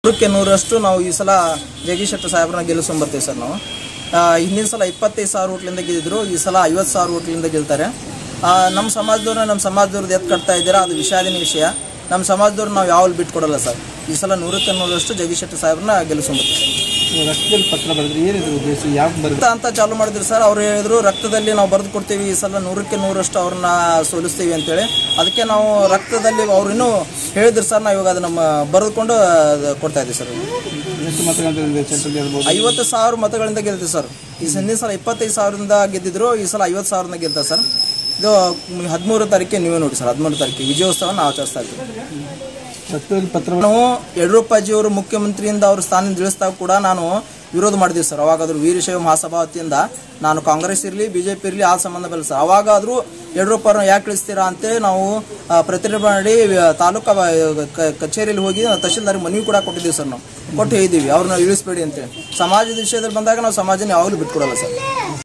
ನೂರಕ್ಕೆ ನೂರಷ್ಟು ನಾವು ಈ ಸಲ ಜಗದೀಶ್ ಶೆಟ್ಟರ್ ಸಾಹೇಬ್ರನ್ನ ಗೆಲ್ಲಿಸ್ಕೊಂಬರ್ತೀವಿ ಸರ್ ನಾವು ಆ, ಹಿಂದಿನ ಸಲ ಇಪ್ಪತ್ತೈದು ಸಾವಿರ ಓಟ್ಲಿಂದ ಗೆದ್ದಿದ್ರು ಈ ಸಲ ಐವತ್ತು ಸಾವಿರ ಓಟ್ಲಿಂದ ಗೆಲ್ತಾರೆ ಆ, ನಮ್ಮ ಸಮಾಜದವ್ರನ್ನ ನಮ್ಮ ಸಮಾಜದವ್ರದ್ದು ಎತ್ತು ಕಟ್ತಾ ಇದ್ದೀರಾ ಅದು ವಿಷಾದಿನ ವಿಷಯ ನಮ್ಮ ಸಮಾಜದವ್ರು ನಾವು ಯಾವಲ್ಲಿ ಬಿಟ್ಕೊಡಲ್ಲ ಸರ್ ಈ ಸಲ ನೂರಕ್ಕೆ ನೂರಷ್ಟು ಜಗದೀಶ್ ಶೆಟ್ಟರ್ ಸಾಹೇಬ್ರನ್ನ ಗೆಲ್ಲಿಸ್ಕೊಂಬರ್ತೀವಿ ರಕ್ತದಲ್ಲಿ ಪತ್ರ ಬರೆದ್ರೆ ಏನಿದೆ ಉದ್ದೇಶ ಯಾಕೆ ಬರೆದು ರಕ್ತ ಅಂತ ಚಾಲು ಮಾಡಿದ್ರು ಸರ್ ಅವ್ರು ಹೇಳಿದ್ರು ರಕ್ತದಲ್ಲಿ ನಾವು ಬರೆದು ಕೊಡ್ತೀವಿ ಈ ಸಲ ನೂರಕ್ಕೆ ನೂರಷ್ಟು ಅವ್ರನ್ನ ಸೋಲಿಸ್ತೀವಿ ಅಂತೇಳಿ ಅದಕ್ಕೆ ನಾವು ರಕ್ತದಲ್ಲಿ ಅವ್ರು ಇನ್ನೂ ಹೇಳಿದ್ರು ಸರ್ ನಾವು ಇವಾಗ ಅದನ್ನ ಬರೆದುಕೊಂಡು ಕೊಡ್ತಾ ಇದ್ದೀವಿ ಸರ್ ಎಷ್ಟು ಮತಗಂಟೆ ಸೆಂಟ್ರಲ್ ಗೆಲ್ಬೋದು ಐವತ್ತು ಸಾವಿರ ಮತಗಳಿಂದ ಗೆಲ್ತೀವಿ ಸರ್ ಈ ಹಿಂದಿನ ಸಲ ಇಪ್ಪತ್ತೈದು ಸಾವಿರದಿಂದ ಗೆದ್ದಿದ್ರು ಈ ಸಲ ಐವತ್ತು ಸಾವಿರದಿಂದ ಗೆಲ್ತಾರೆ ಸರ್ ಇದು ಹದಿಮೂರು ತಾರೀಕಿಗೆ ನೀವೇ ನೋಡಿ ಸರ್ ಹದಿಮೂರು ತಾರೀಕಿಗೆ ವಿಜಯೋತ್ಸವನ ಆಚರಿಸ್ತಾ ಇದ್ದೀವಿ ರಕ್ತದಲ್ಲಿ ಪತ್ರ ನಾವು ಯಡಿಯೂರಪ್ಪಾಜಿಯವರು ಮುಖ್ಯಮಂತ್ರಿಯಿಂದ ಅವ್ರ ಸ್ಥಾನ ಇಳಿಸಿದಾಗ ಕೂಡ ನಾನು ವಿರೋಧ ಮಾಡಿದ್ವಿ ಸರ್ ಅವಾಗಾದ್ರೂ ವೀರಶೈವ ಮಹಾಸಭಾ ವತಿಯಿಂದ ನಾನು ಕಾಂಗ್ರೆಸ್ ಇರಲಿ ಬಿ ಜೆ ಪಿ ಇರಲಿ ಆ ಸಂಬಂಧ ಬಲ್ಲ ಸರ್ ಅವಾಗಾದರೂ ಯಡಿಯೂರಪ್ಪರನ್ನ ಯಾಕೆ ಇಳಿಸ್ತೀರಾ ಅಂತೇಳಿ ನಾವು ಆ, ಪ್ರತಿಭಟನೆ ಮಾಡಿ ವ- ತಾಲೂಕು ವ- ಕ- ಕಚೇರಿಯಲ್ಲಿ ಹೋಗಿ ನಾವು ತಹಶೀಲ್ದಾರ್ ಮನವಿ ಕೂಡ ಕೊಟ್ಟಿದ್ದೀವಿ ಸರ್ ನಾವು ಕೊಟ್ಟು ಹೇಳಿದ್ದೀವಿ ಅವ್ರನ್ನ ಇಳಿಸ್ಬೇಡಿ ಅಂತೇಳಿ ಸಮಾಜದ ವಿಷಯದಲ್ಲಿ ಬಂದಾಗ ನಾವು ಸಮಾಜನ ಯಾವಾಗಲೂ ಬಿಟ್ಕೊಡಲ್ಲ ಸರ್